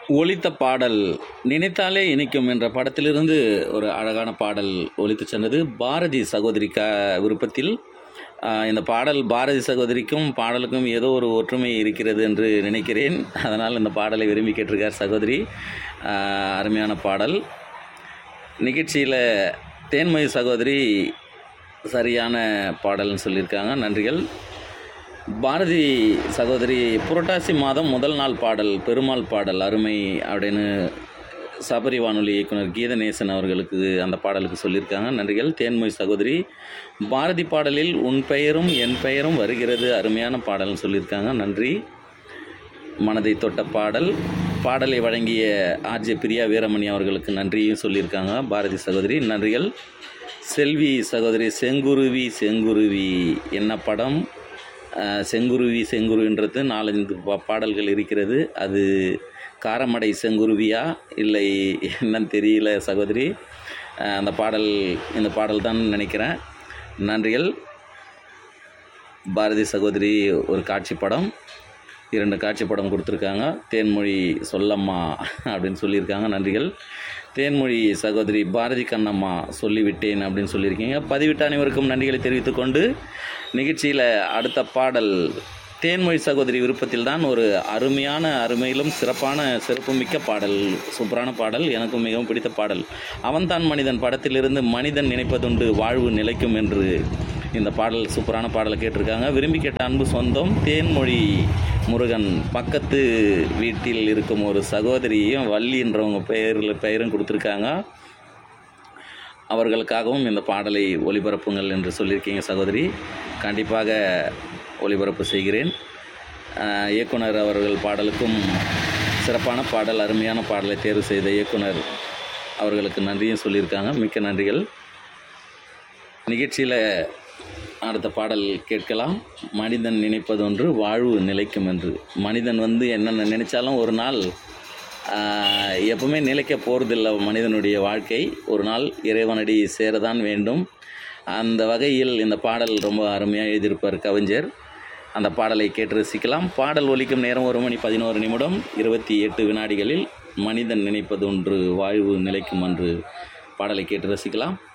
ஒலித்த பாடல் நினைத்தாலே இனிக்கும் என்ற படத்திலிருந்து ஒரு அழகான பாடல் ஒலித்து சென்றது பாரதி சகோதரி க விருப்பத்தில் ஆஹ், இந்த பாடல் பாரதி சகோதரிக்கும் பாடலுக்கும் ஏதோ ஒரு ஒற்றுமை இருக்கிறது என்று நினைக்கிறேன் அதனால் இந்த பாடலை விரும்பி கேட்டிருக்கார் சகோதரி ஆஹ், அருமையான பாடல் நிகழ்ச்சியில் தேன்மொழி சகோதரி சரியான பாடல்னு சொல்லியிருக்காங்க நன்றிகள் பாரதி சகோதரி புரட்டாசி மாதம் முதல் நாள் பாடல் பெருமாள் பாடல் அருமை அப்படின்னு சபரி வானொலி இயக்குனர் கீதநேசன் அவர்களுக்கு அந்த பாடலுக்கு சொல்லியிருக்காங்க நன்றிகள் தேன்மொழி சகோதரி பாரதி பாடலில் உன் பெயரும் என் பெயரும் வருகிறது அருமையான பாடல்னு சொல்லியிருக்காங்க நன்றி மனதை தொட்ட பாடல் பாடலை வழங்கிய ஆர்ஜே பிரியா வீரமணி அவர்களுக்கு நன்றியும் சொல்லியிருக்காங்க பாரதி சகோதரி நன்றிகள் செல்வி சகோதரி செங்குருவி செங்குருவி என்ன படம் அஹ், செங்குருவி செங்குருவின்றது நாலஞ்சு பா- பாடல்கள் இருக்கிறது அது காரமடை செங்குருவியா இல்லை என்னன்னு தெரியல சகோதரி அஹ், அந்த பாடல் இந்த பாடல் தான் நினைக்கிறேன் நன்றிகள் பாரதி சகோதரி ஒரு காட்சி படம் இரண்டு காட்சி படம் கொடுத்துருக்காங்க தேன்மொழி சொல்லம்மா அப்படின்னு சொல்லியிருக்காங்க நன்றிகள் தேன்மொழி சகோதரி பாரதி கண்ணம்மா சொல்லிவிட்டேன் அப்படின்னு சொல்லியிருக்கீங்க பதிவிட்ட அனைவருக்கும் நன்றிகளை தெரிவித்துக்கொண்டு நிகழ்ச்சியில் அடுத்த பாடல் தேன்மொழி சகோதரி விருப்பத்தில் தான் ஒரு அருமையான அருமையிலும் சிறப்பான சிறப்புமிக்க பாடல் சூப்பரான பாடல் எனக்கும் மிகவும் பிடித்த பாடல் அவன்தான் மனிதன் படத்திலிருந்து மனிதன் நினைப்பதுண்டு வாழ்வு நிலைக்கும் என்று இந்த பாடல் சூப்பரான பாடலை கேட்டிருக்காங்க விரும்பி கேட்ட அன்பு சொந்தம் தேன்மொழி முருகன் பக்கத்து வீட்டில் இருக்கும் ஒரு சகோதரியும் வள்ளின்றவங்க பெயரில் பெயரும் கொடுத்துருக்காங்க அவர்களுக்காகவும் இந்த பாடலை ஒளிபரப்புங்கள் என்று சொல்லியிருக்கீங்க சகோதரி கண்டிப்பாக ஒளிபரப்பு செய்கிறேன் ஆஹ், இயக்குனர் அவர்கள் பாடலுக்கும் சிறப்பான பாடல் அருமையான பாடலை தேர்வு செய்த இயக்குனர் அவர்களுக்கு நன்றியும் சொல்லியிருக்காங்க மிக்க நன்றிகள் நிகழ்ச்சியில் அடுத்த பாடல் கேட்கலாம் மனிதன் நினைப்பதொன்று வாழ்வு நிலைக்கும் என்று மனிதன் வந்து என்னென்ன நினைச்சாலும் ஒரு நாள் ஆஹ், எப்பவுமே நிலைக்க போகிறதில்ல மனிதனுடைய வாழ்க்கை ஒரு நாள் இறைவனடி சேரதான் வேண்டும் அந்த வகையில் இந்த பாடல் ரொம்ப அருமையாக எழுதியிருப்பார் கவிஞர் அந்த பாடலை கேட்டு ரசிக்கலாம் பாடல் ஒலிக்கும் நேரம் ஒரு மணி பதினோரு நிமிடம் இருபத்தி எட்டு வினாடிகளில் மனிதன் நினைப்பதொன்று வாழ்வு நிலைக்கும் என்று பாடலை கேட்டு ரசிக்கலாம்